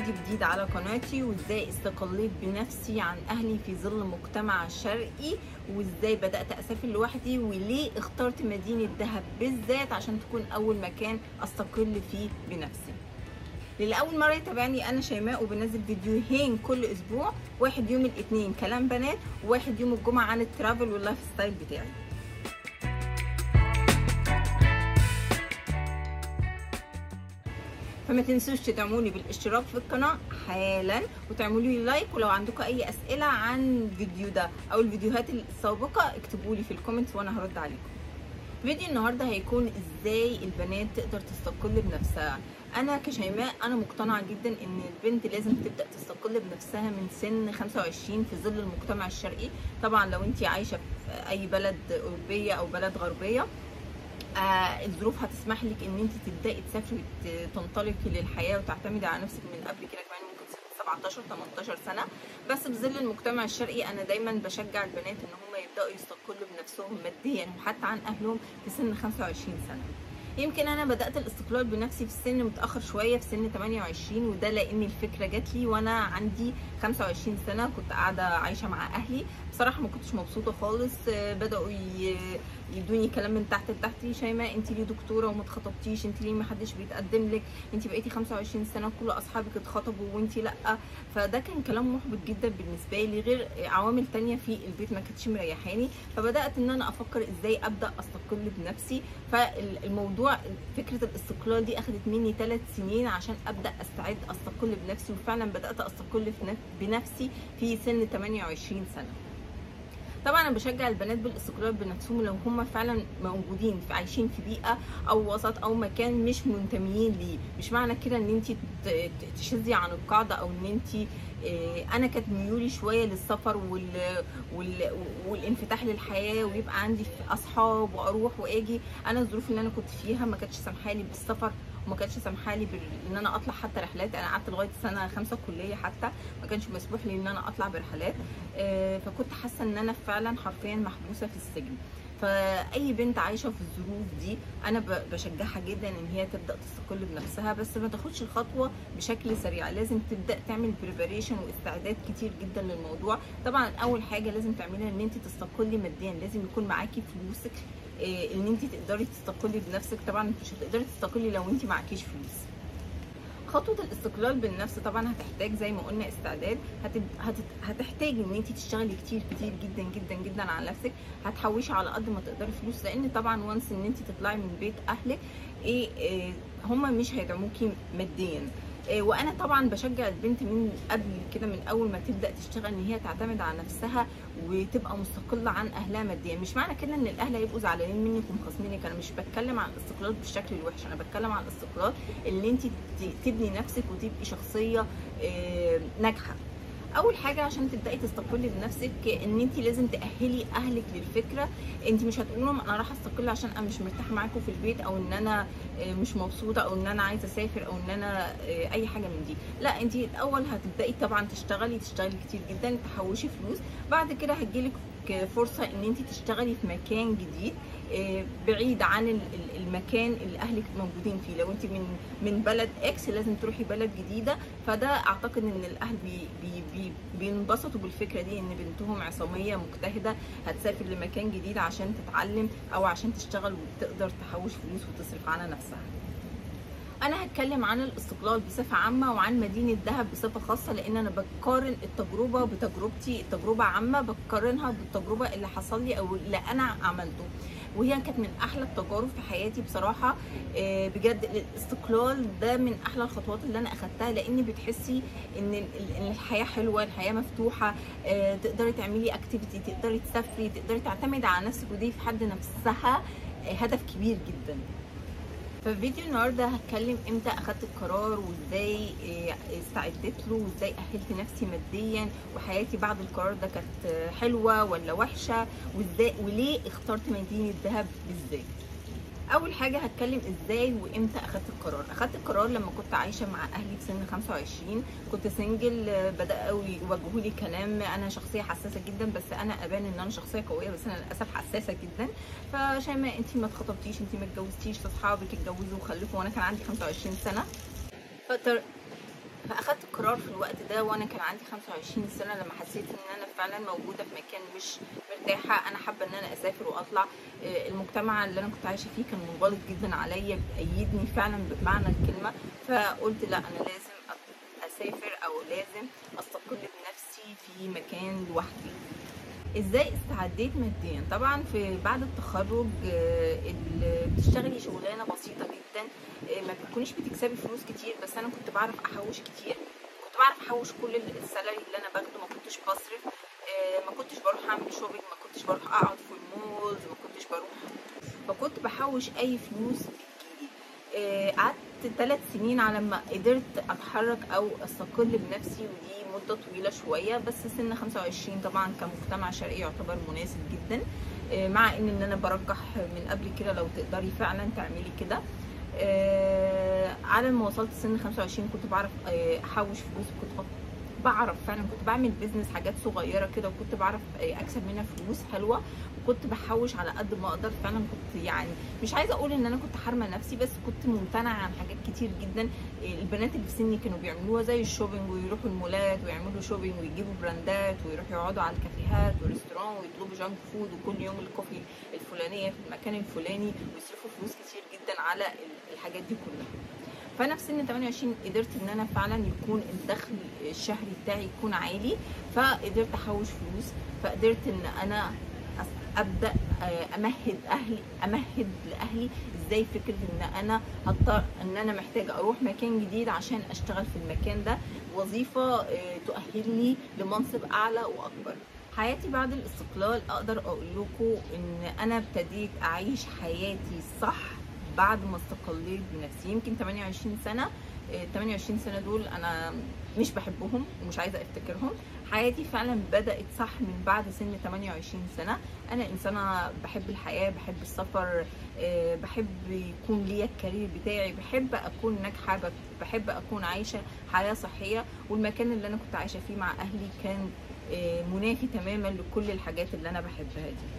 فيديو جديد على قناتي وازاي استقليت بنفسي عن اهلي في ظل مجتمع شرقي وازاي بدات اسافر لوحدي وليه اخترت مدينه دهب بالذات عشان تكون اول مكان استقل فيه بنفسي للي اول مره يتابعني انا شيماء وبنزل فيديوهين كل اسبوع واحد يوم الاثنين كلام بنات وواحد يوم الجمعه عن الترافل واللايف ستايل بتاعي فما تنسوش تدعموني بالاشتراك في القناه حالا وتعملوا لي لايك ولو عندكم اي اسئله عن الفيديو ده او الفيديوهات السابقه اكتبوا لي في الكومنتس وانا هرد عليكم فيديو النهارده هيكون ازاي البنات تقدر تستقل بنفسها انا كشيماء انا مقتنعه جدا ان البنت لازم تبدا تستقل بنفسها من سن 25 في ظل المجتمع الشرقي طبعا لو انت عايشه في اي بلد اوروبيه او بلد غربيه آه الظروف هتسمح لك ان انت تبداي تسافري وتنطلقي للحياه وتعتمدي على نفسك من قبل كده كمان ممكن 17 18 سنه بس في ظل المجتمع الشرقي انا دايما بشجع البنات ان هم يبداوا يستقلوا بنفسهم ماديا وحتى عن اهلهم في سن 25 سنه يمكن انا بدات الاستقلال بنفسي في سن متاخر شويه في سن 28 وده لان الفكره جات لي وانا عندي 25 سنه كنت قاعده عايشه مع اهلي بصراحه ما كنتش مبسوطه خالص بداوا يدوني كلام من تحت لتحت شيماء انت ليه دكتوره وما اتخطبتيش انت ليه ما حدش بيتقدم لك انت بقيتي 25 سنه كل اصحابك اتخطبوا وانت لا فده كان كلام محبط جدا بالنسبه لي غير عوامل تانية في البيت ما كانتش مريحاني فبدات ان انا افكر ازاي ابدا استقل بنفسي فالموضوع فكره الاستقلال دي اخذت مني ثلاث سنين عشان ابدا استعد استقل بنفسي وفعلا بدات استقل بنفسي في سن 28 سنه طبعا انا بشجع البنات بالاستقلال بنفسهم لو هم فعلا موجودين في عايشين في بيئه او وسط او مكان مش منتميين ليه مش معنى كده ان انت تشذي عن القاعده او ان انت انا كانت ميولي شويه للسفر وال... وال... والانفتاح للحياه ويبقى عندي اصحاب واروح واجي انا الظروف اللي انا كنت فيها ما كانتش سامحالي بالسفر وما كانتش سامحالي بال... ان انا اطلع حتى رحلات انا قعدت لغايه سنه خمسه كليه حتى ما كانش مسموح لي ان انا اطلع برحلات فكنت حاسه ان انا فعلا حرفيا محبوسه في السجن فاي بنت عايشه في الظروف دي انا بشجعها جدا ان هي تبدا تستقل بنفسها بس ما تاخدش الخطوه بشكل سريع لازم تبدا تعمل بريباريشن واستعداد كتير جدا للموضوع طبعا اول حاجه لازم تعملها ان انت تستقلي ماديا لازم يكون معاكي فلوسك ان انت تقدري تستقلي بنفسك طبعا مش هتقدري تستقلي لو انت معكيش فلوس خطوه الاستقلال بالنفس طبعا هتحتاج زي ما قلنا استعداد هتب... هت... هتحتاجي ان انت تشتغلي كتير كتير جدا جدا جدا على نفسك هتحوشي على قد ما تقدري فلوس لان طبعا وانس ان انت تطلعي من بيت اهلك ايه, إيه هم مش هيدعموكي ماديا وانا طبعا بشجع البنت من قبل كده من اول ما تبدا تشتغل ان هي تعتمد على نفسها وتبقى مستقله عن اهلها ماديا مش معنى كده ان الاهل هيبقوا زعلانين منك ومخاصمينك انا مش بتكلم عن الاستقلال بالشكل الوحش انا بتكلم عن الاستقلال اللي انت تبني نفسك وتبقي شخصيه ناجحه اول حاجه عشان تبداي تستقلي بنفسك ان انت لازم تاهلي اهلك للفكره انت مش هتقولي لهم انا راح استقل عشان انا مش مرتاحه معاكم في البيت او ان انا مش مبسوطه او ان انا عايزه اسافر او ان انا اي حاجه من دي لا انت الاول هتبداي طبعا تشتغلي تشتغلي كتير جدا تحوشي فلوس بعد كده هتجيلك فرصه ان انت تشتغلي في مكان جديد بعيد عن المكان اللي اهلك موجودين فيه لو انت من من بلد اكس لازم تروحي بلد جديده فده اعتقد ان الاهل بي بي بي بينبسطوا بالفكره دي ان بنتهم عصاميه مجتهده هتسافر لمكان جديد عشان تتعلم او عشان تشتغل وتقدر تحوش فلوس وتصرف على نفسها انا هتكلم عن الاستقلال بصفه عامه وعن مدينه دهب بصفه خاصه لان انا بقارن التجربه بتجربتي تجربه عامه بقارنها بالتجربه اللي حصل لي او اللي انا عملته وهي كانت من احلى التجارب في حياتي بصراحه بجد الاستقلال ده من احلى الخطوات اللي انا اخدتها لان بتحسي ان الحياه حلوه الحياه مفتوحه تقدري تعملي اكتيفيتي تقدري تسافري تقدري تعتمدي على نفسك ودي في حد نفسها هدف كبير جدا ففي فيديو النهارده هتكلم امتى اخدت القرار وازاي استعدت له وازاي اهلت نفسي ماديا وحياتي بعد القرار ده كانت حلوه ولا وحشه وازاي وليه اخترت مدينه دهب بالذات اول حاجه هتكلم ازاي وامتى اخدت القرار اخدت القرار لما كنت عايشه مع اهلي في سن 25 كنت سنجل بداوا يوجهوا لي كلام انا شخصيه حساسه جدا بس انا ابان ان انا شخصيه قويه بس انا للاسف حساسه جدا فشيماء انت ما اتخطبتيش انت ما اتجوزتيش اصحابك اتجوزوا وخلفوا وانا كان عندي 25 سنه فتر... فاخدت القرار في الوقت ده وانا كان عندي 25 سنه لما حسيت ان انا فعلا موجوده في مكان مش مرتاحه انا حابه ان انا اسافر واطلع المجتمع اللي انا كنت عايشه فيه كان منغلق جدا عليا بأيدني فعلا بمعنى الكلمه فقلت لا انا لازم اسافر او لازم استقل بنفسي في مكان لوحدي ازاي استعديت ماديا طبعا في بعد التخرج بتشتغلي شغلانه بسيطه جدا ما بتكونيش بتكسبي فلوس كتير بس انا كنت بعرف احوش كتير كنت بعرف احوش كل السالري اللي انا باخده ما كنتش بصرف ما كنتش بروح اعمل شوبينج ما كنتش بروح اقعد في المولز ما كنتش بروح فكنت بحوش اي فلوس بتجيلي قعدت ثلاث سنين على ما قدرت اتحرك او استقل بنفسي ودي مده طويله شويه بس سن 25 طبعا كمجتمع شرقي يعتبر مناسب جدا مع ان ان انا برجح من قبل كده لو تقدري فعلا تعملي كده على ما وصلت سن 25 كنت بعرف احوش فلوس كنت بعرف فعلا كنت بعمل بيزنس حاجات صغيره كده وكنت بعرف اكسب منها فلوس حلوه وكنت بحوش على قد ما اقدر فعلا كنت يعني مش عايزه اقول ان انا كنت حارمه نفسي بس كنت ممتنعه عن حاجات كتير جدا البنات اللي في سني كانوا بيعملوها زي الشوبينج ويروحوا المولات ويعملوا شوبينج ويجيبوا براندات ويروحوا يقعدوا على الكافيهات والريستوران ويطلبوا جانك فود وكل يوم الكوفي الفلانيه في المكان الفلاني ويصرفوا فلوس كتير جدا على الحاجات دي كلها فانا في سن 28 قدرت ان انا فعلا يكون الدخل الشهري بتاعي يكون عالي فقدرت احوش فلوس فقدرت ان انا ابدا امهد اهلي امهد لاهلي ازاي فكره ان انا هضطر ان انا محتاجه اروح مكان جديد عشان اشتغل في المكان ده وظيفه تؤهلني لمنصب اعلى واكبر حياتي بعد الاستقلال اقدر اقول لكم ان انا ابتديت اعيش حياتي صح بعد ما استقليت بنفسي يمكن 28 سنه 28 سنه دول انا مش بحبهم ومش عايزه افتكرهم حياتي فعلا بدات صح من بعد سن 28 سنه انا انسانه بحب الحياه بحب السفر بحب يكون ليا الكارير بتاعي بحب اكون ناجحه بحب اكون عايشه حياه صحيه والمكان اللي انا كنت عايشه فيه مع اهلي كان منافي تماما لكل الحاجات اللي انا بحبها دي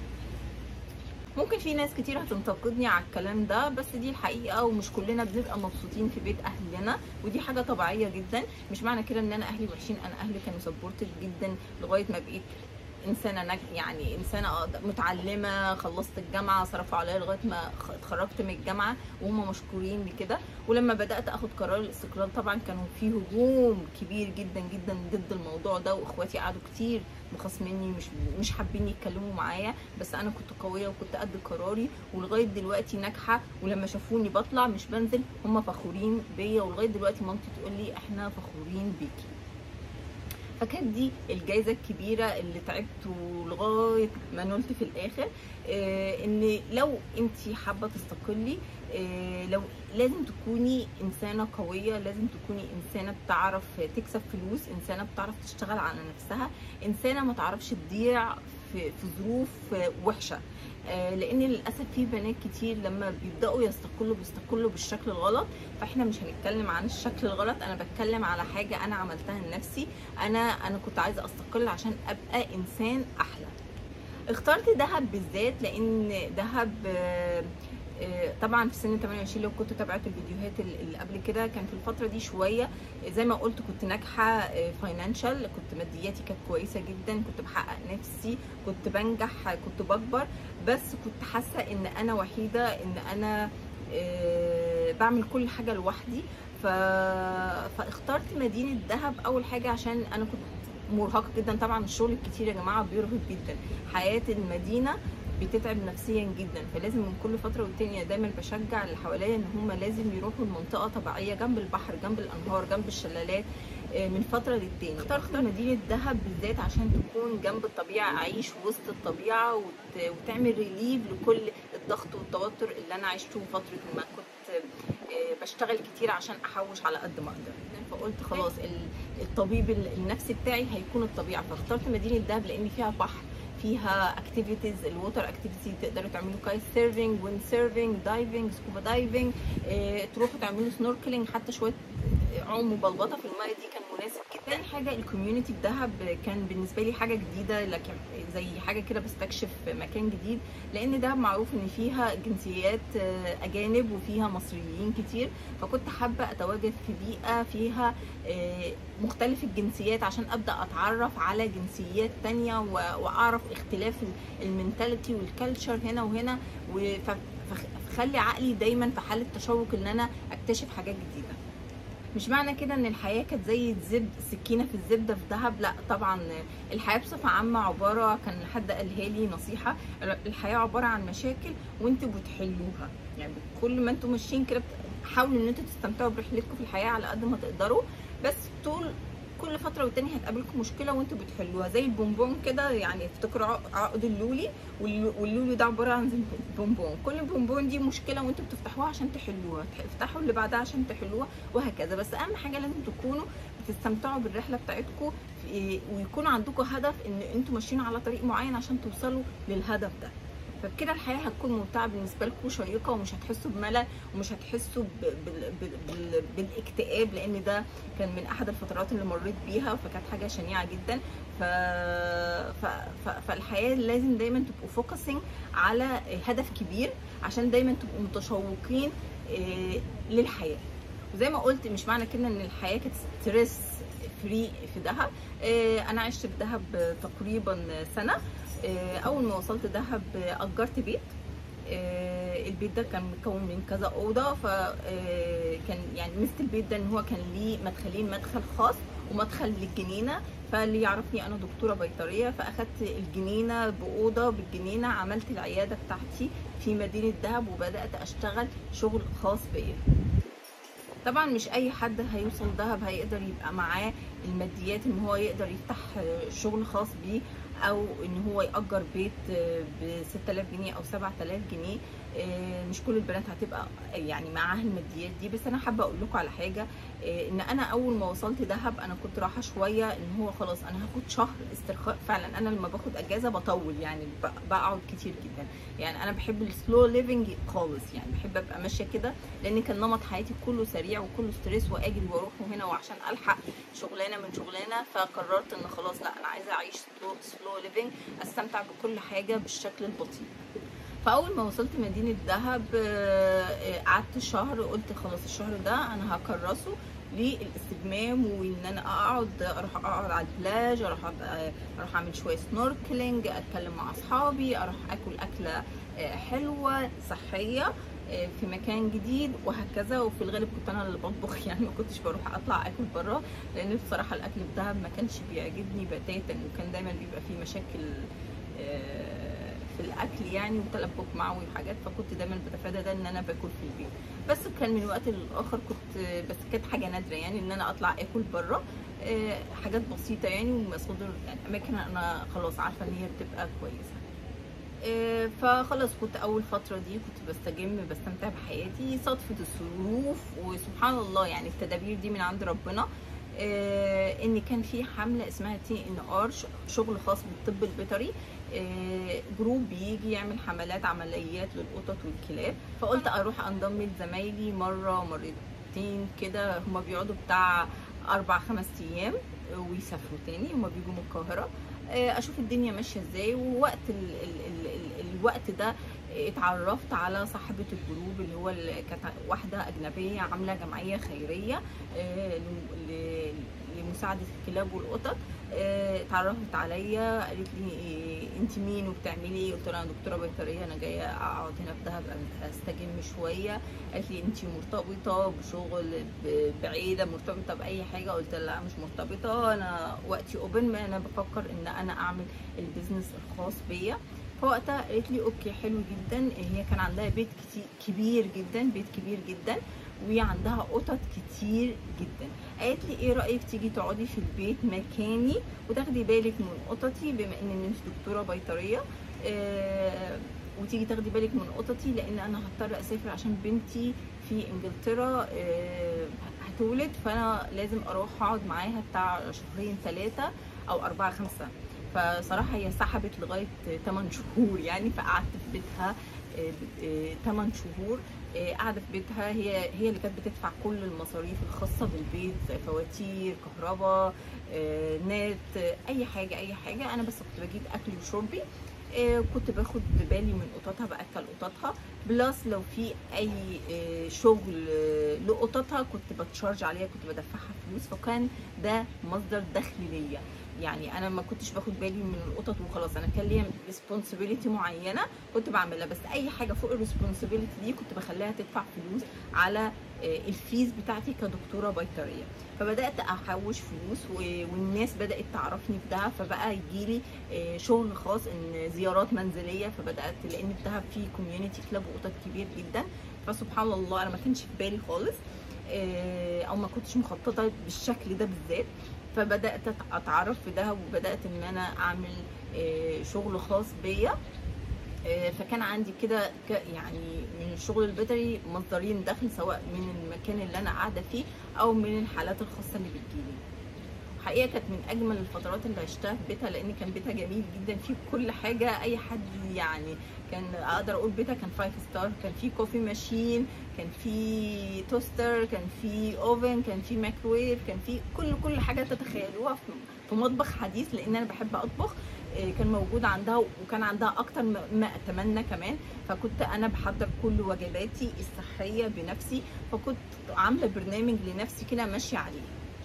ممكن في ناس كتير هتنتقدني على الكلام ده بس دي الحقيقه ومش كلنا بنبقى مبسوطين في بيت اهلنا ودي حاجه طبيعيه جدا مش معنى كده ان انا اهلي وحشين انا اهلي كانوا سبورتد جدا لغايه ما بقيت انسانه نج... يعني انسانه متعلمه خلصت الجامعه صرفوا عليا لغايه ما اتخرجت من الجامعه وهم مشكورين بكده ولما بدات اخد قرار الاستقلال طبعا كانوا في هجوم كبير جدا جدا ضد الموضوع ده واخواتي قعدوا كتير مخاصميني مش مش حابين يتكلموا معايا بس انا كنت قويه وكنت قد قراري ولغايه دلوقتي ناجحه ولما شافوني بطلع مش بنزل هم فخورين بيا ولغايه دلوقتي مامتي تقول لي احنا فخورين بيكي فكانت دي الجائزه الكبيره اللي تعبت لغايه ما نلت في الاخر آه ان لو انت حابه تستقلي آه لو لازم تكوني انسانه قويه لازم تكوني انسانه بتعرف تكسب فلوس انسانه بتعرف تشتغل على نفسها انسانه ما تعرفش تضيع في, في ظروف وحشه آه لان للاسف في بنات كتير لما بيبداوا يستقلوا بيستقلوا بالشكل الغلط فاحنا مش هنتكلم عن الشكل الغلط انا بتكلم على حاجه انا عملتها لنفسي انا انا كنت عايزه استقل عشان ابقى انسان احلى اخترت دهب بالذات لان دهب آه طبعا في سن 28 لو كنت تابعت الفيديوهات اللي قبل كده كان في الفتره دي شويه زي ما قلت كنت ناجحه فاينانشال كنت مادياتي كانت كويسه جدا كنت بحقق نفسي كنت بنجح كنت بكبر بس كنت حاسه ان انا وحيده ان انا بعمل كل حاجه لوحدي ف... فاخترت مدينه دهب اول حاجه عشان انا كنت مرهقه جدا طبعا الشغل الكتير يا جماعه بيرهق جدا حياه المدينه بتتعب نفسيا جدا فلازم من كل فتره والتانيه دايما بشجع اللي حواليا ان هم لازم يروحوا لمنطقه طبيعيه جنب البحر جنب الانهار جنب الشلالات من فتره للتانيه اخترت مدينه دهب بالذات عشان تكون جنب الطبيعه اعيش وسط الطبيعه وت... وتعمل ريليف لكل الضغط والتوتر اللي انا عشته فتره ما كنت بشتغل كتير عشان احوش على قد ما اقدر فقلت خلاص الطبيب النفسي بتاعي هيكون الطبيعه فاخترت مدينه دهب لان فيها بحر فيها اكتيفيتيز الووتر اكتيفيتي تقدروا تعملوا كايت سيرفنج ويند سيرفنج دايفنج سكوبا دايفنج اه تروحوا تعملوا سنوركلينج حتى شويه عوم وبلبطه في المايه دي كان مناسب تاني حاجة الكوميونتي في دهب كان بالنسبة لي حاجة جديدة لكن زي حاجة كده بستكشف مكان جديد لأن دهب معروف إن فيها جنسيات آه، أجانب وفيها مصريين كتير فكنت حابة أتواجد في بيئة فيها آه، مختلف الجنسيات عشان أبدأ أتعرف على جنسيات تانية و- وأعرف اختلاف المنتاليتي والكالتشر هنا وهنا و- ف- فخ- فخلي عقلي دايما في حالة تشوق إن أنا أكتشف حاجات جديدة مش معنى كده ان الحياه كانت زي الزبد سكينه في الزبده في دهب لا طبعا الحياه بصفه عامه عباره كان حد قالها لي نصيحه الحياه عباره عن مشاكل وانتوا بتحلوها يعني كل ما انتوا ماشيين كده بت- حاولوا ان انتوا تستمتعوا برحلتكم في الحياه على قد ما تقدروا بس طول كل فتره والتانيه هتقابلكم مشكله وانتوا بتحلوها زي البونبون كده يعني افتكروا عق- عقد اللولي واللو- واللولي ده عباره عن زي بونبون كل بونبون دي مشكله وانتوا بتفتحوها عشان تحلوها تفتحوا اللي بعدها عشان تحلوها وهكذا بس اهم حاجه لازم تكونوا بتستمتعوا بالرحله بتاعتكم في- ويكون عندكم هدف ان انتوا ماشيين على طريق معين عشان توصلوا للهدف ده فبكده الحياه هتكون ممتعه بالنسبه لكم وشيقه ومش هتحسوا بملل ومش هتحسوا ب- بال- بال- بال- بالاكتئاب لان ده كان من احد الفترات اللي مريت بيها فكانت حاجه شنيعه جدا ف... ف... ف... فالحياه لازم دايما تبقوا فوكسنج على هدف كبير عشان دايما تبقوا متشوقين آه، للحياه وزي ما قلت مش معنى كده ان الحياه كانت ستريس فري في دهب آه، انا عشت في دهب تقريبا سنه آه، اول ما وصلت دهب آه، اجرت بيت آه، البيت ده كان مكون من كذا اوضه فكان يعني ميزه البيت ده ان هو كان ليه مدخلين مدخل خاص ومدخل للجنينه فاللي يعرفني انا دكتوره بيطريه فاخدت الجنينه باوضه بالجنينه عملت العياده بتاعتي في مدينه دهب وبدات اشتغل شغل خاص بيا طبعا مش اي حد هيوصل دهب هيقدر يبقى معاه الماديات ان هو يقدر يفتح شغل خاص بيه او ان هو ياجر بيت ب 6000 جنيه او 7000 جنيه مش كل البنات هتبقى يعني معاها الماديات دي بس انا حابه اقول لكم على حاجه ان انا اول ما وصلت دهب انا كنت رايحه شويه ان هو خلاص انا هاخد شهر استرخاء فعلا انا لما باخد اجازه بطول يعني بقعد كتير جدا يعني انا بحب السلو ليفنج خالص يعني بحب ابقى ماشيه كده لان كان نمط حياتي كله سريع وكله ستريس واجري واروح وهنا وعشان الحق شغلانه من شغلانه فقررت ان خلاص لا انا عايزه اعيش سلو, سلو ليفنج استمتع بكل حاجه بالشكل البطيء فاول ما وصلت مدينه دهب قعدت شهر قلت خلاص الشهر ده انا هكرسه للاستجمام وان انا اقعد اروح اقعد على البلاج اروح اروح اعمل شويه سنوركلينج اتكلم مع اصحابي اروح اكل اكله حلوه صحيه في مكان جديد وهكذا وفي الغالب كنت انا اللي بطبخ يعني ما كنتش بروح اطلع اكل بره لان بصراحه الاكل في دهب ما كانش بيعجبني بتاتا وكان دايما بيبقى فيه مشاكل في الاكل يعني وتلبك معوي وحاجات فكنت دايما بتفادى ده ان انا باكل في البيت بس كان من وقت للاخر كنت بس كانت حاجه نادره يعني ان انا اطلع اكل بره حاجات بسيطه يعني ومصادر يعني اماكن انا خلاص عارفه ان هي بتبقى كويسه فخلاص كنت اول فتره دي كنت بستجم بستمتع بحياتي صدفه الظروف وسبحان الله يعني التدابير دي من عند ربنا ان كان في حمله اسمها تي ان ار شغل خاص بالطب البيطري جروب بيجي يعمل حملات عمليات للقطط والكلاب فقلت اروح انضم لزمايلي مره مرتين كده هما بيقعدوا بتاع اربع خمس ايام ويسافروا تاني هما بيجوا من القاهره اشوف الدنيا ماشيه ازاي ووقت ال ال ال الوقت ده اتعرفت على صاحبه الجروب اللي هو اللي كانت واحده اجنبيه عامله جمعيه خيريه لمساعده الكلاب والقطط اتعرفت عليا قالت لي انت مين وبتعملي ايه قلت لها انا دكتوره بيطريه انا جايه اقعد هنا في دهب استجم شويه قالت لي انت مرتبطه بشغل بعيله مرتبطه باي حاجه قلت لها مش مرتبطه انا وقتي اوبن ما انا بفكر ان انا اعمل البيزنس الخاص بيا فوقتها قالت لي اوكي حلو جدا هي كان عندها بيت كتير كبير جدا بيت كبير جدا وعندها قطط كتير جدا قالت لي ايه رايك تيجي تقعدي في البيت مكاني وتاخدي بالك من قططي بما ان انت دكتوره بيطريه آه وتيجي تاخدي بالك من قططي لان انا هضطر اسافر عشان بنتي في انجلترا آه هتولد فانا لازم اروح اقعد معاها بتاع شهرين ثلاثه او اربعه خمسه فصراحه هي سحبت لغايه 8 شهور يعني فقعدت في بيتها 8 شهور آه، قاعده في بيتها هي هي اللي كانت بتدفع كل المصاريف الخاصه بالبيت زي فواتير كهرباء آه، نت آه، اي حاجه اي حاجه انا بس كنت بجيب اكلي وشربي آه، كنت باخد بالي من قططها باكل قططها بلس لو في اي آه، شغل آه، لقططها كنت بتشارج عليها كنت بدفعها فلوس فكان ده مصدر دخل ليا يعني انا ما كنتش باخد بالي من القطط وخلاص انا كان ليا ريسبونسبيلتي معينه كنت بعملها بس اي حاجه فوق الريسبونسبيلتي دي كنت بخليها تدفع فلوس على آه، الفيز بتاعتي كدكتوره بيطريه فبدات احوش فلوس و- والناس بدات تعرفني في دهب فبقى يجيلي آه، شغل خاص ان زيارات منزليه فبدات لان في دهب في كوميونتي كلاب وقطط كبير جدا فسبحان الله انا ما كانش في بالي خالص آه، او ما كنتش مخططه بالشكل ده بالذات فبدات أت- اتعرف في دهب وبدات ان انا اعمل آه، شغل خاص بيا آه، فكان عندي كده ك- يعني من الشغل البيطري مصدرين دخل سواء من المكان اللي انا قاعده فيه او من الحالات الخاصه اللي بتجيلي حقيقه كانت من اجمل الفترات اللي عشتها في بيتها لان كان بيتها جميل جدا فيه كل حاجه اي حد يعني كان اقدر اقول بيتها كان فايف ستار كان فيه كوفي ماشين كان فيه توستر كان فيه اوفن كان فيه مايكرويف كان فيه كل كل حاجه تتخيلوها في- في مطبخ حديث لان انا بحب اطبخ آه، كان موجود عندها وكان عندها اكتر ما ما اتمنى كمان فكنت انا بحضر كل وجباتي الصحيه بنفسي فكنت عامله برنامج لنفسي كده ماشيه عليه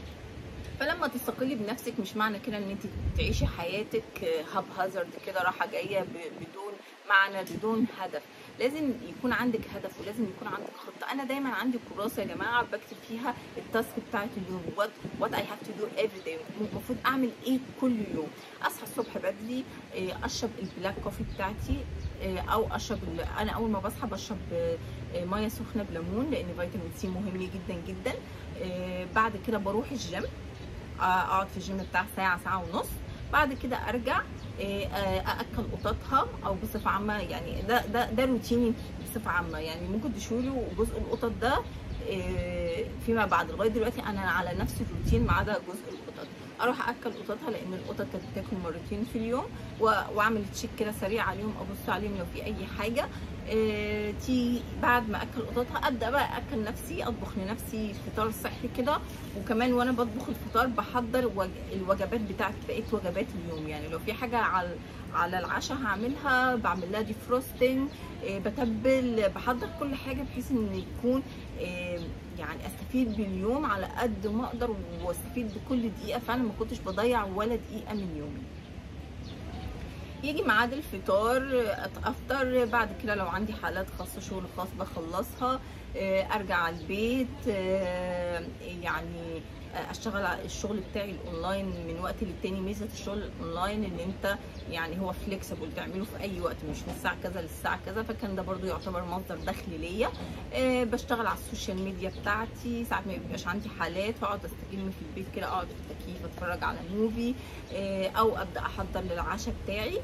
فلما تستقلي بنفسك مش معنى كده ان انت تعيشي حياتك هاب هازارد كده راحه جايه ب- بدون معنى بدون هدف لازم يكون عندك هدف ولازم يكون عندك خطه انا دايما عندي كراسه يا جماعه بكتب فيها التاسك بتاعت اليوم وات وات اي هاف تو دو افري داي المفروض اعمل ايه كل يوم اصحى الصبح بدري إيه، اشرب البلاك كوفي بتاعتي إيه، او اشرب ال- انا اول ما بصحى بشرب آه، آه، ميه سخنه بليمون لان فيتامين سي مهم جدا جدا إيه، بعد كده بروح الجيم اقعد في الجيم بتاع ساعه ساعه ونص بعد كده ارجع إيه، آه، ااكل قططها او بصفه عامه يعني ده ده ده روتيني بصفه عامه يعني ممكن تشوفوا جزء القطط ده إيه، فيما بعد لغايه دلوقتي انا على نفس الروتين ما عدا جزء القطط اروح اكل قططها لان القطط كانت بتاكل مرتين في اليوم و- واعمل تشيك كده سريع عليهم ابص عليهم لو في اي حاجه إيه، تي بعد ما اكل قططها ابدا بقى اكل نفسي اطبخ لنفسي فطار صحي كده وكمان وانا بطبخ الفطار بحضر وج... الوجبات بتاعت بقيه وجبات اليوم يعني لو في حاجه على على العشاء هعملها بعمل لها دي فروستنج بتبل بحضر كل حاجه بحيث ان يكون إيه، يعني استفيد باليوم على قد ما اقدر واستفيد بكل دقيقه فانا ما كنتش بضيع ولا دقيقه من يومي يجي ميعاد الفطار أت- افطر بعد كده لو عندي حالات خاصه شغل خاص بخلصها آه، ارجع على البيت آه، يعني آه، اشتغل على الشغل بتاعي الاونلاين من وقت للتاني ميزه الشغل الاونلاين ان انت يعني هو فليكسبل تعمله في اي وقت مش من الساعه كذا للساعه كذا فكان ده برضو يعتبر مصدر دخل ليا آه، بشتغل على السوشيال ميديا بتاعتي ساعات ما بيبقاش عندي حالات فاقعد استجم في البيت كده اقعد في التكييف اتفرج على موفي آه، او ابدا احضر للعشاء بتاعي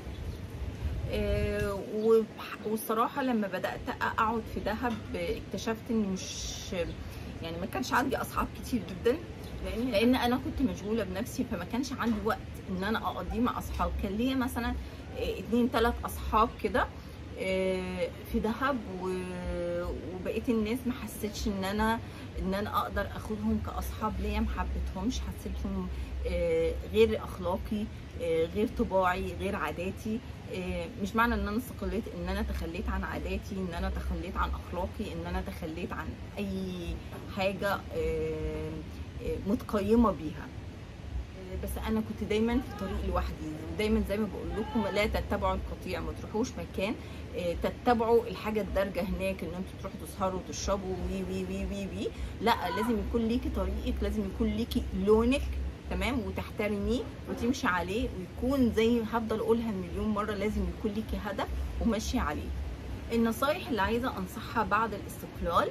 آه، وبح- والصراحة لما بدأت أقعد في دهب آه، اكتشفت إن مش يعني ما كانش عندي أصحاب كتير جدا لأن لأن أنا كنت مشغولة بنفسي فما كانش عندي وقت إن أنا أقضيه مع أصحاب كان ليا مثلا آه، اتنين تلات أصحاب كده آه، في دهب و- وبقيت الناس ما حسيتش ان انا ان انا اقدر اخدهم كاصحاب ليا ما حبيتهمش حسيتهم آه، غير اخلاقي آه، غير طباعي غير عاداتي آه، مش معنى ان انا استقليت ان انا تخليت عن عاداتي ان انا تخليت عن اخلاقي ان انا تخليت عن اي حاجه آه، آه، متقيمه بيها آه، بس انا كنت دايما في طريق لوحدي ودايما زي ما بقول لكم لا تتبعوا القطيع ما تروحوش مكان آه، تتبعوا الحاجه الدارجه هناك ان انتوا تروحوا تسهروا وتشربوا وي وي وي وي وي لا لازم يكون ليكي طريقك لازم يكون ليكي لونك تمام وتحترميه وتمشي عليه ويكون زي هفضل اقولها مليون مره لازم يكون ليكي هدف وماشيه عليه النصايح اللي عايزه انصحها بعد الاستقلال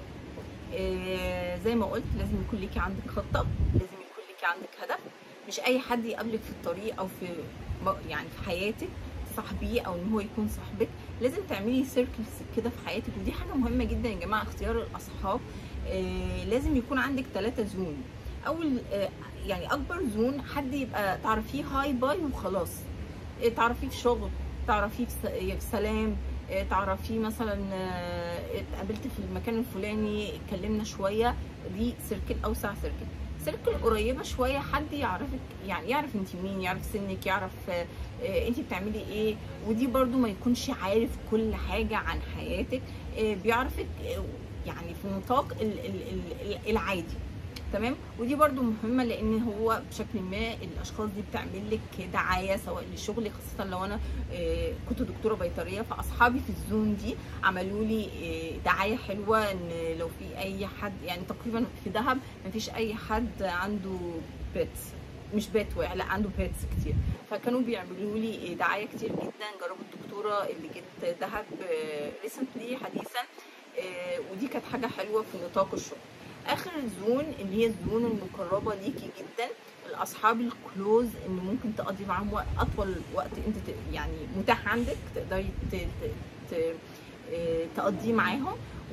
آه، زي ما قلت لازم يكون ليكي عندك خطه لازم يكون ليكي عندك هدف مش اي حد يقابلك في الطريق او في م- يعني في حياتك صاحبيه او ان هو يكون صاحبك لازم تعملي سيركلز كده في حياتك ودي حاجه مهمه جدا يا جماعه اختيار الاصحاب آه، لازم يكون عندك ثلاثة زون اول آه، يعني اكبر زون حد يبقى تعرفيه هاي باي وخلاص آه، تعرفيه في شغل تعرفيه في س- في سلام آه، تعرفيه مثلا آه، اتقابلت في المكان الفلاني اتكلمنا شويه دي سيركل اوسع سيركل سيركل قريبه شويه حد يعرفك يعني يعرف انت مين يعرف سنك يعرف آه، آه، انت بتعملي ايه ودي برضو ما يكونش عارف كل حاجه عن حياتك آه، بيعرفك آه، يعني في نطاق ال- ال- ال- العادي تمام ودي برضو مهمه لان هو بشكل ما الاشخاص دي بتعمل لك دعايه سواء لشغلي خاصه لو انا آه، كنت دكتوره بيطريه فاصحابي في الزون دي عملوا لي آه، دعايه حلوه ان لو في اي حد يعني تقريبا في دهب مفيش اي حد عنده بيتس مش بيت واحد لا عنده بيتس كتير فكانوا بيعملوا لي دعايه كتير جدا جربوا الدكتوره اللي جت دهب ريسنتلي حديثا آه، ودي كانت حاجه حلوه في نطاق الشغل اخر زون اللي هي الزون المقربه ليكي جدا الاصحاب الكلوز اللي ممكن تقضي معاهم وقت اطول وقت انت ت- يعني متاح عندك تقدري ت- ت- ت- آه، تقضيه معاهم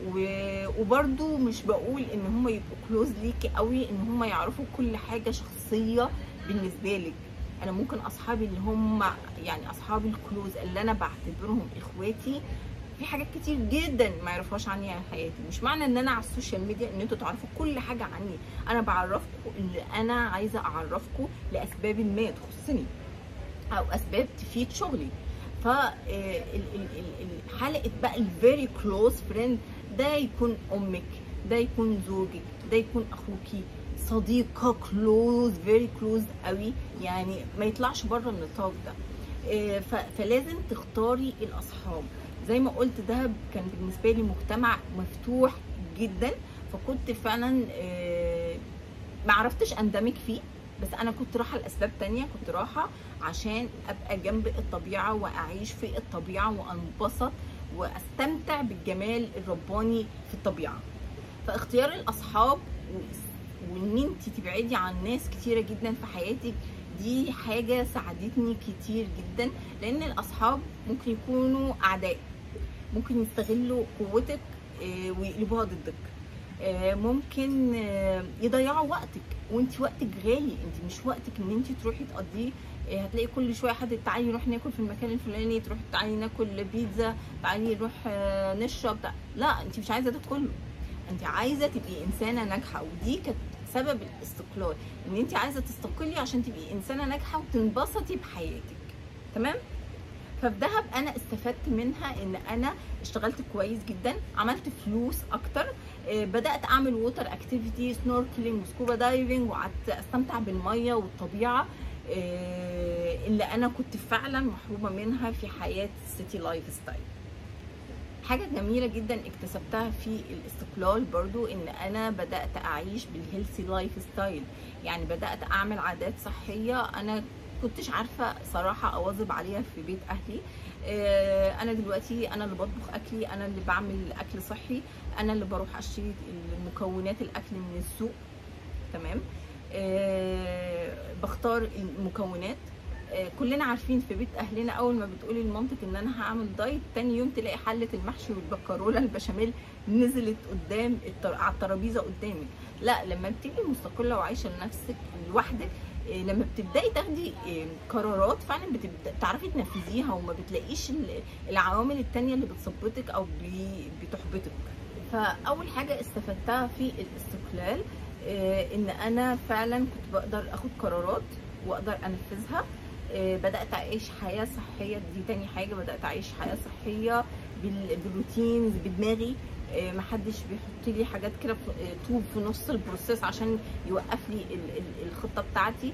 و- وبرضو مش بقول ان هم يبقوا كلوز ليكي قوي ان هم يعرفوا كل حاجه شخصيه بالنسبه لك انا ممكن اصحابي اللي هم يعني اصحابي الكلوز اللي انا بعتبرهم اخواتي في حاجات كتير جدا ما يعرفوهاش عني عن حياتي مش معنى ان انا على السوشيال ميديا ان انتوا تعرفوا كل حاجه عني انا بعرفكم اللي انا عايزه اعرفكم لاسباب ما تخصني او اسباب تفيد شغلي ف آه، ال- ال- ال- ال- حلقه بقى الفيري كلوز فريند ده يكون امك ده يكون زوجك ده يكون اخوكي صديقه كلوز فيري كلوز قوي يعني ما يطلعش بره النطاق ده آه، ف- فلازم تختاري الاصحاب زي ما قلت دهب كان بالنسبه لي مجتمع مفتوح جدا فكنت فعلا آه، ما عرفتش اندمج فيه بس انا كنت رايحه لاسباب تانية كنت رايحه عشان ابقى جنب الطبيعه واعيش في الطبيعه وانبسط واستمتع بالجمال الرباني في الطبيعه فاختيار الاصحاب و- وان انت تبعدي عن ناس كتيره جدا في حياتك دي حاجه ساعدتني كتير جدا لان الاصحاب ممكن يكونوا اعداء ممكن يستغلوا قوتك آه، ويقلبوها ضدك آه، ممكن آه، يضيعوا وقتك وانت وقتك غالي انت مش وقتك ان انت تروحي تقضيه آه، هتلاقي كل شويه حد تعالي نروح ناكل في المكان الفلاني تروح تعالي ناكل بيتزا تعالي نروح آه، نشرب تع- لا انت مش عايزه ده كله انت عايزه تبقي انسانه ناجحه ودي كانت سبب الاستقلال ان انت عايزه تستقلي عشان تبقي انسانه ناجحه وتنبسطي بحياتك تمام ففي دهب انا استفدت منها ان انا اشتغلت كويس جدا عملت فلوس اكتر آه، بدات اعمل ووتر اكتيفيتي سنوركلينج وسكوبا دايفنج وقعدت استمتع بالميه والطبيعه آه، اللي انا كنت فعلا محرومه منها في حياه السيتي لايف ستايل حاجة جميلة جدا اكتسبتها في الاستقلال برضو ان انا بدأت اعيش بالهيلثي لايف ستايل يعني بدأت اعمل عادات صحية انا كنتش عارفة صراحة اواظب عليها في بيت اهلي آه، انا دلوقتي انا اللي بطبخ اكلي انا اللي بعمل اكل صحي انا اللي بروح اشتري المكونات الاكل من السوق تمام آه، بختار المكونات آه، كلنا عارفين في بيت اهلنا اول ما بتقولي لمامتك ان انا هعمل دايت تاني يوم تلاقي حله المحشي والبكاروله البشاميل نزلت قدام التر... على الترابيزه قدامك لا لما بتبقي مستقله وعايشه لنفسك لوحدك آه، لما بتبداي تاخدي آه، قرارات فعلا بتبدا تعرفي تنفذيها وما بتلاقيش ال- العوامل التانية اللي بتثبطك او بي- بتحبطك فاول حاجه استفدتها في الاستقلال آه، ان انا فعلا كنت بقدر اخد قرارات واقدر انفذها آه، بدات اعيش حياه صحيه دي تاني حاجه بدات اعيش حياه صحيه بال- بالروتينز بدماغي آه، محدش بيحط لي حاجات كده في- آه، طوب في نص البروسيس عشان يوقف لي ال- ال- الخطه بتاعتي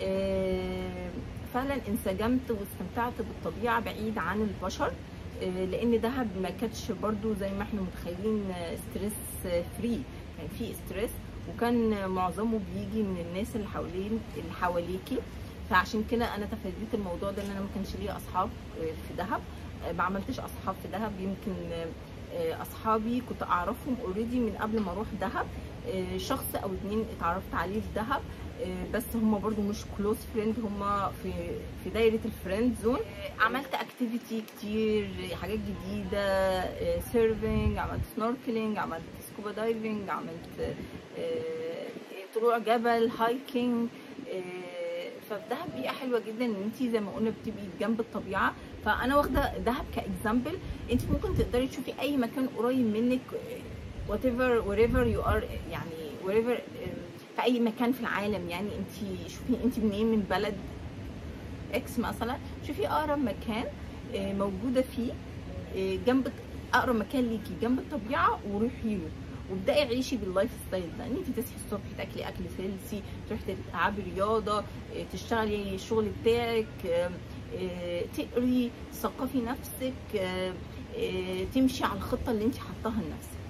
آه، فعلا انسجمت واستمتعت بالطبيعه بعيد عن البشر آه، لان دهب ما كانتش برضو زي ما احنا متخيلين ستريس فري كان في ستريس وكان معظمه بيجي من الناس اللي حوالين اللي حواليكي فعشان كده انا تفاديت الموضوع ده ان انا ما كانش ليا اصحاب آه، في دهب آه، ما عملتش اصحاب في دهب يمكن آه، آه، اصحابي كنت اعرفهم اوريدي من قبل ما اروح دهب آه، شخص او اتنين اتعرفت عليه في دهب آه، بس هم برضو مش كلوز فريند هم في في دايره الفريند زون آه، عملت اكتيفيتي كتير حاجات جديده سيرفنج عملت سنوركلينج عملت سكوبا دايفنج عملت آه، طلوع جبل هايكنج آه، فالدهب بيئه حلوه جدا ان انت زي ما قلنا بتبقي جنب الطبيعه فانا واخده دهب كاكزامبل انت ممكن تقدري تشوفي اي مكان قريب منك وات ايفر wherever يو ار يعني wherever في اي مكان في العالم يعني انت شوفي انت منين من بلد اكس مثلا شوفي اقرب مكان آه، موجوده فيه آه، جنب اقرب مكان ليكي جنب الطبيعه وروحي له وابداي عيشي باللايف ستايل ده ان انت تصحي الصبح تاكلي اكل هيلثي تروحي تلعبي رياضه آه، تشتغلي الشغل بتاعك آه، آه، تقري تثقفي نفسك آه، آه، تمشي على الخطه اللي انت حطاها لنفسك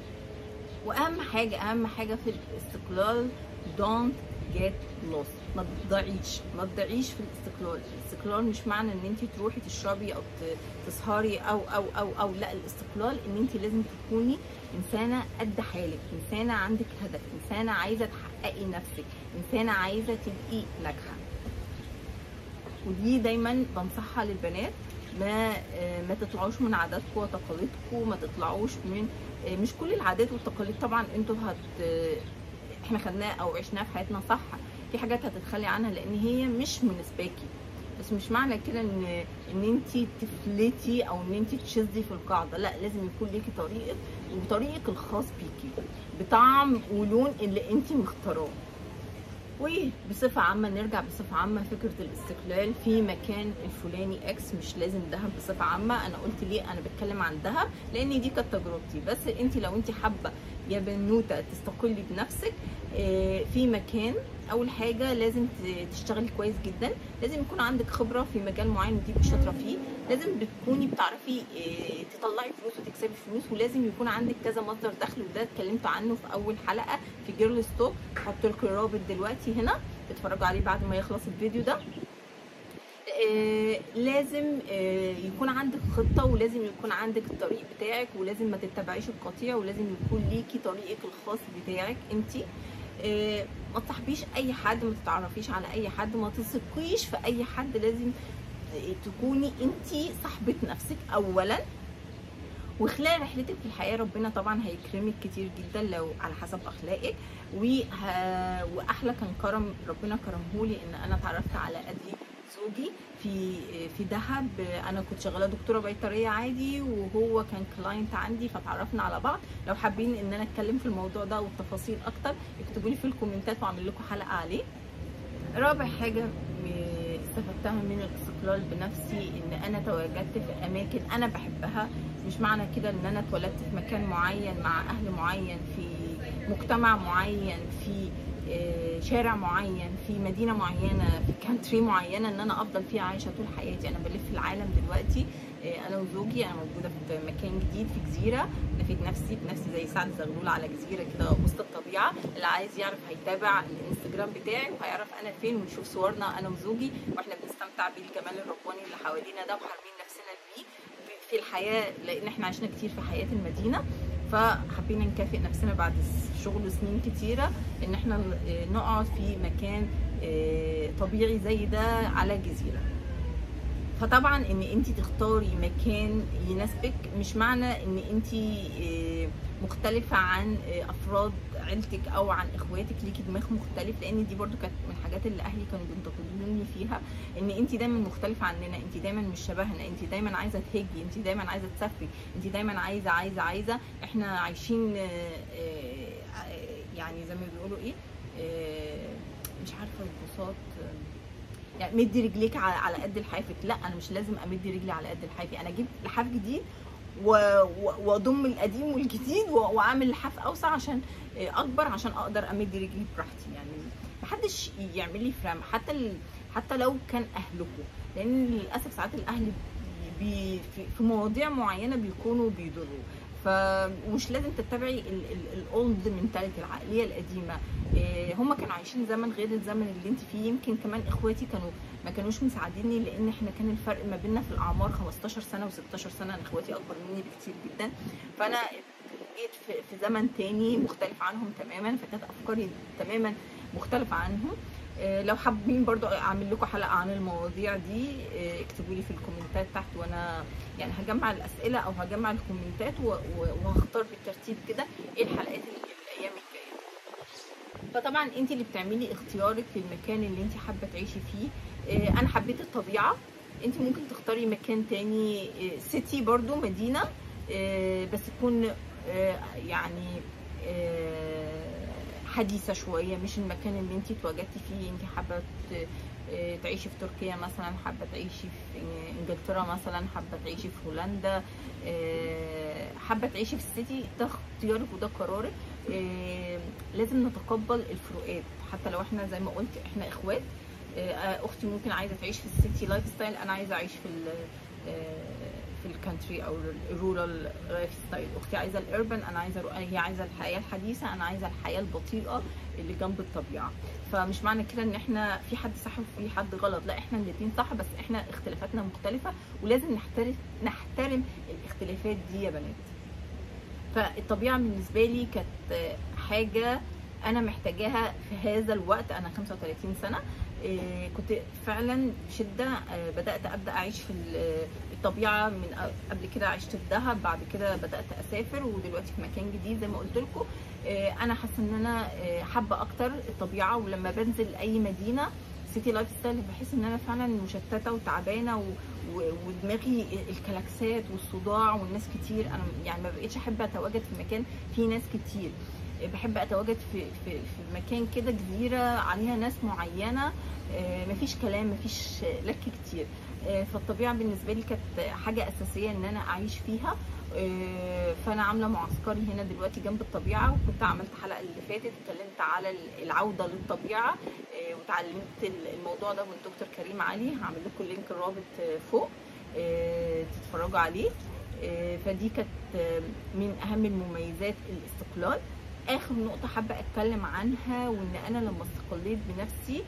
واهم حاجه اهم حاجه في الاستقلال don't get lost ما تضيعيش ما تضيعيش في الاستقلال الاستقلال مش معنى ان انت تروحي تشربي او ت- تسهري او او او او لا الاستقلال ان انت لازم تكوني انسانه قد حالك انسانه عندك هدف انسانه عايزه تحققي نفسك انسانه عايزه تبقي ناجحه ودي دايما بنصحها للبنات ما آه، ما تطلعوش من عاداتكم وتقاليدكم ما تطلعوش من آه، مش كل العادات والتقاليد طبعا انتوا هت آه، احنا خدناه او عشناه في حياتنا صح في حاجات هتتخلي عنها لان هي مش مناسباكي بس مش معنى كده ان ان انت تفلتي او ان انت تشذي في القاعده لا لازم يكون ليكي طريقك وطريقك الخاص بيكي بطعم ولون اللي انت مختاراه وبصفة عامة نرجع بصفة عامة فكرة الاستقلال في مكان الفلاني اكس مش لازم دهب بصفة عامة انا قلت ليه انا بتكلم عن دهب لان دي كانت تجربتي بس انت لو انت حابة يا بنوتة تستقلي بنفسك آه، في مكان اول حاجة لازم ت- تشتغلي كويس جدا لازم يكون عندك خبرة في مجال معين وتبقي شاطرة فيه لازم بتكوني بتعرفي آه، تطلعي فلوس وتكسبي فلوس ولازم يكون عندك كذا مصدر دخل وده اتكلمت عنه في اول حلقة في جيرل ستوب هحط لكم الرابط دلوقتي هنا تتفرجوا عليه بعد ما يخلص الفيديو ده آه، لازم آه، يكون عندك خطه ولازم يكون عندك الطريق بتاعك ولازم ما تتبعيش القطيع ولازم يكون ليكي طريقك الخاص بتاعك انت ما تصاحبيش اي حد ما تتعرفيش على اي حد ما تثقيش في اي حد لازم آه، تكوني انت صاحبه نفسك اولا وخلال رحلتك في الحياه ربنا طبعا هيكرمك كتير جدا لو على حسب اخلاقك وه... واحلى كان كرم ربنا كرمهولي ان انا اتعرفت على ادي زوجي في في دهب انا كنت شغاله دكتوره بيطريه عادي وهو كان كلاينت عندي فتعرفنا على بعض لو حابين ان انا اتكلم في الموضوع ده والتفاصيل اكتر اكتبوا لي في الكومنتات واعمل لكم حلقه عليه رابع حاجه م- استفدتها من الاستقلال بنفسي ان انا تواجدت في اماكن انا بحبها مش معنى كده ان انا اتولدت في مكان معين مع اهل معين في مجتمع معين في آه، شارع معين في مدينه معينه في كانتري معينه ان انا افضل فيها عايشه طول حياتي انا بلف العالم دلوقتي آه، انا وزوجي انا موجوده في مكان جديد في جزيره نفيد نفسي بنفسي زي سعد زغلول على جزيره كده وسط الطبيعه اللي عايز يعرف هيتابع الانستجرام بتاعي وهيعرف انا فين ويشوف صورنا انا وزوجي واحنا بنستمتع بالجمال الرباني اللي حوالينا ده وحارمين نفسنا بيه في الحياه لان احنا عشنا كتير في حياه المدينه فحبينا نكافئ نفسنا بعد شغل وسنين كتيره ان احنا نقعد في مكان آه، طبيعي زي ده على جزيره فطبعا ان انت تختاري مكان يناسبك مش معنى ان انت مختلفة عن آه، افراد عيلتك او عن اخواتك ليكي دماغ مختلف لان دي برضو كانت من الحاجات اللي اهلي كانوا بينتقدوني فيها ان انت دايما مختلفة عننا انت دايما مش شبهنا انت دايما عايزة تهجي انت دايما عايزة تسافري انت دايما عايزة عايزة عايزة احنا عايشين آه، آه، آه، يعني زي ما بيقولوا ايه آه، مش عارفة البساط آه، يعني مدي رجليك على على قد لحافك لا انا مش لازم امد رجلي على قد لحافي انا اجيب لحاف جديد و- و- واضم القديم والجديد و- واعمل لحاف اوسع عشان آه، اكبر عشان اقدر امد رجلي براحتي يعني محدش يعمل لي فرام حتى ال... حتى لو كان اهلكم لان للاسف ساعات الاهل بي... في... في مواضيع معينه بيكونوا بيضروا فمش لازم تتبعي الاولد منتاليتي العقليه القديمه إيه، هم كانوا عايشين زمن غير الزمن اللي انت فيه يمكن كمان اخواتي كانوا ما كانوش مساعديني لان احنا كان الفرق ما بيننا في الاعمار 15 سنه و16 سنه انا اخواتي اكبر مني بكتير جدا فانا جيت في, في زمن تاني مختلف عنهم تماما فكانت افكاري تماما مختلفه عنهم إيه، لو حابين برضو اعمل لكم حلقه عن المواضيع دي إيه، اكتبوا لي في الكومنتات تحت وانا يعني هجمع الاسئله او هجمع الكومنتات و- و- وهختار بالترتيب كده ايه الحلقات اللي الايام الجايه فطبعا انت اللي بتعملي اختيارك للمكان اللي انت حابه تعيشي فيه آه، انا حبيت الطبيعه انت ممكن تختاري مكان تاني آه، سيتي برضو مدينه آه، بس تكون آه، يعني آه، حديثه شويه مش المكان اللي انت اتواجدتي فيه انت حابه ت- آه، تعيشي في تركيا مثلا حابه تعيشي في انجلترا مثلا حابه تعيشي في هولندا آه، حابه تعيشي في السيتي ده اختيارك وده قرارك آه، لازم نتقبل الفروقات حتى لو احنا زي ما قلت احنا اخوات آه، اختي ممكن عايزه تعيش في السيتي لايف ستايل انا عايزه اعيش في ال آه، في الكانتري او الرورال لايف ستايل اختي عايزه الاربن انا عايزه رو- هي عايزه الحياه الحديثه انا عايزه الحياه البطيئه اللي جنب الطبيعه فمش معنى كده ان احنا في حد صح وفي حد غلط لا احنا الاثنين صح بس احنا اختلافاتنا مختلفه ولازم نحترم نحترم الاختلافات دي يا بنات فالطبيعه بالنسبه لي كانت حاجه انا محتاجاها في هذا الوقت انا 35 سنه إيه، كنت فعلا بشده آه، بدات ابدا اعيش في ال- الطبيعه من أ- قبل كده عشت في دهب بعد كده بدات اسافر ودلوقتي في مكان جديد زي ما قلت لكم انا حاسه ان انا آه، حابه اكتر الطبيعه ولما بنزل اي مدينه سيتي لايف ستايل بحس ان انا فعلا مشتته وتعبانه و... و... ودماغي الكلاكسات والصداع والناس كتير انا يعني ما بقيتش احب اتواجد في مكان فيه ناس كتير بحب اتواجد في في, في مكان كده جزيره عليها ناس معينه آه، مفيش كلام مفيش لك كتير آه، فالطبيعه بالنسبه لي كانت حاجه اساسيه ان انا اعيش فيها آه، فانا عامله معسكري هنا دلوقتي جنب الطبيعه وكنت عملت حلقه اللي فاتت اتكلمت على العوده للطبيعه آه، وتعلمت الموضوع ده من دكتور كريم علي هعمل لكم لينك الرابط آه، فوق آه، تتفرجوا عليه آه، فدي كانت آه، من اهم المميزات الاستقلال اخر نقطه حابه اتكلم عنها وان انا لما استقليت بنفسي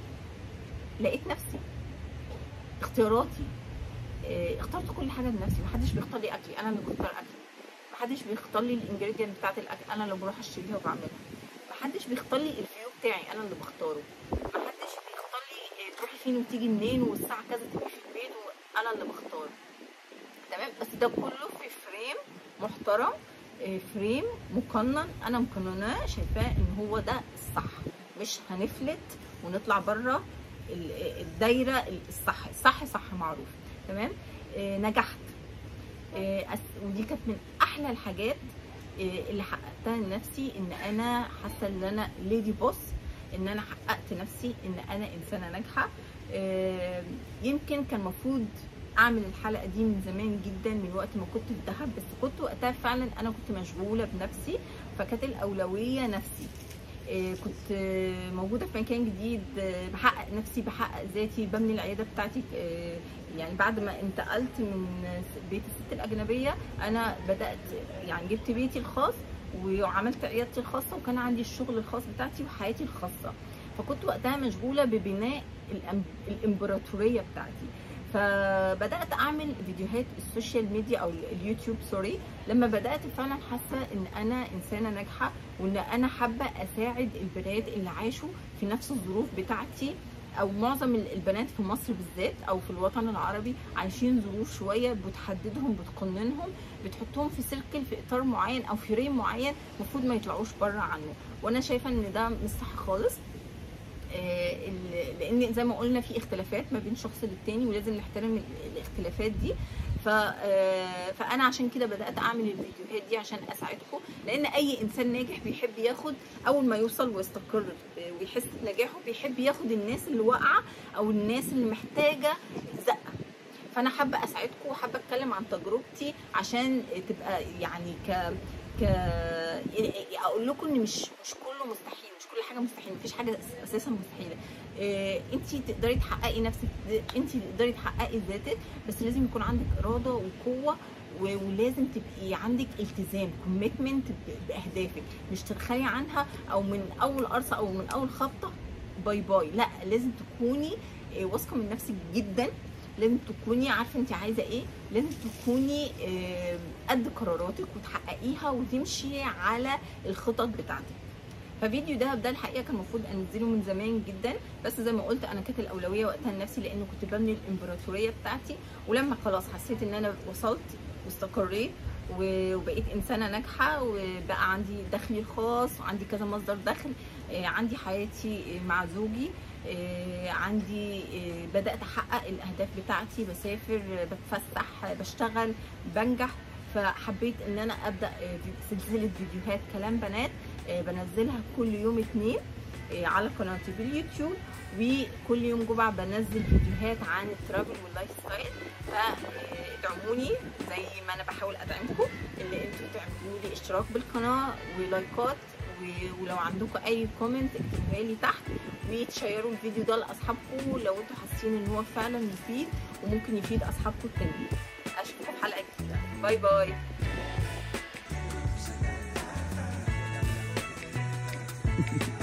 لقيت نفسي اختياراتي آه، اخترت كل حاجه بنفسي محدش بيختار لي اكلي انا اللي بختار اكلي محدش بيختار لي الانجريدينت بتاعت الاكل انا اللي بروح اشتريها وبعملها محدش بيختار لي الفيو بتاعي انا اللي بختاره محدش بيختار لي آه، تروحي فين وتيجي منين والساعه كذا تبقي في البيت وانا اللي بختار تمام بس ده كله في فريم محترم آه، فريم مقنن انا مقنناه شايفاه ان هو ده الصح مش هنفلت ونطلع بره ال- الدايره الصح الصح صح معروف تمام آه، نجحت آه، أس- ودي كانت من احلى الحاجات آه، اللي حققتها لنفسي ان انا حاسه ان انا ليدي بوس ان انا حققت نفسي ان انا انسانه ناجحه آه، يمكن كان المفروض اعمل الحلقه دي من زمان جدا من وقت ما كنت في دهب بس كنت وقتها فعلا انا كنت مشغوله بنفسي فكانت الاولويه نفسي آه، كنت آه، موجوده في مكان جديد آه، بحقق نفسي بحقق ذاتي ببني العياده بتاعتي آه، يعني بعد ما انتقلت من بيت الست الاجنبيه انا بدات يعني جبت بيتي الخاص وعملت عيادتي الخاصه وكان عندي الشغل الخاص بتاعتي وحياتي الخاصه فكنت وقتها مشغوله ببناء الأم- الامبراطوريه بتاعتي فبدات اعمل فيديوهات السوشيال ميديا او اليوتيوب سوري لما بدات فعلا حاسه ان انا انسانه ناجحه وان انا حابه اساعد البنات اللي عاشوا في نفس الظروف بتاعتي او معظم البنات في مصر بالذات او في الوطن العربي عايشين ظروف شويه بتحددهم بتقننهم بتحطهم في سيركل في اطار معين او في ريم معين المفروض ما يطلعوش بره عنه وانا شايفه ان ده مش صح خالص آه، ال- لان زي ما قلنا في اختلافات ما بين شخص للتاني ولازم نحترم ال- الاختلافات دي ف آه، فانا عشان كده بدات اعمل الفيديوهات دي عشان اساعدكم لان اي انسان ناجح بيحب ياخد اول ما يوصل ويستقر آه، ويحس بنجاحه بيحب ياخد الناس اللي واقعه او الناس اللي محتاجه زقه فانا حابه اساعدكم وحابه اتكلم عن تجربتي عشان تبقى يعني ك ك يعني اقول لكم ان مش مش كله مستحيل مش كل حاجه مستحيل مفيش حاجه أس- اساسا مستحيله إيه انت تقدري تحققي نفسك انت تقدري تحققي ذاتك بس لازم يكون عندك اراده وقوه و- ولازم تبقي عندك التزام كوميتمنت باهدافك مش ترخلي عنها او من اول قرصه او من اول خبطه باي باي لا لازم تكوني إيه، واثقه من نفسك جدا لازم تكوني عارفه انت عايزه ايه لازم تكوني آه، قد قراراتك وتحققيها وتمشي على الخطط بتاعتك ففيديو ده ده الحقيقه كان المفروض انزله من زمان جدا بس زي ما قلت انا كانت الاولويه وقتها لنفسي لانه كنت ببني الامبراطوريه بتاعتي ولما خلاص حسيت ان انا وصلت واستقريت و- وبقيت انسانه ناجحه وبقى عندي دخلي الخاص وعندي كذا مصدر دخل آه، عندي حياتي مع زوجي آه، عندي آه، بدات احقق الاهداف بتاعتي بسافر آه، بتفسح آه، بشتغل بنجح فحبيت ان انا ابدا آه، سلسله فيديوهات كلام بنات آه، بنزلها كل يوم اتنين آه، على قناتي باليوتيوب وكل يوم جمعه بنزل فيديوهات عن الترافل واللايف ستايل فادعموني زي ما انا بحاول ادعمكم اللي انتوا تعملوا لي اشتراك بالقناه ولايكات و- ولو عندكم اي كومنت اكتبوها لي تحت وتشيروا الفيديو ده لاصحابكم لو انتوا حاسين ان هو فعلا مفيد وممكن يفيد اصحابكم التانيين اشوفكم في حلقه جديده باي باي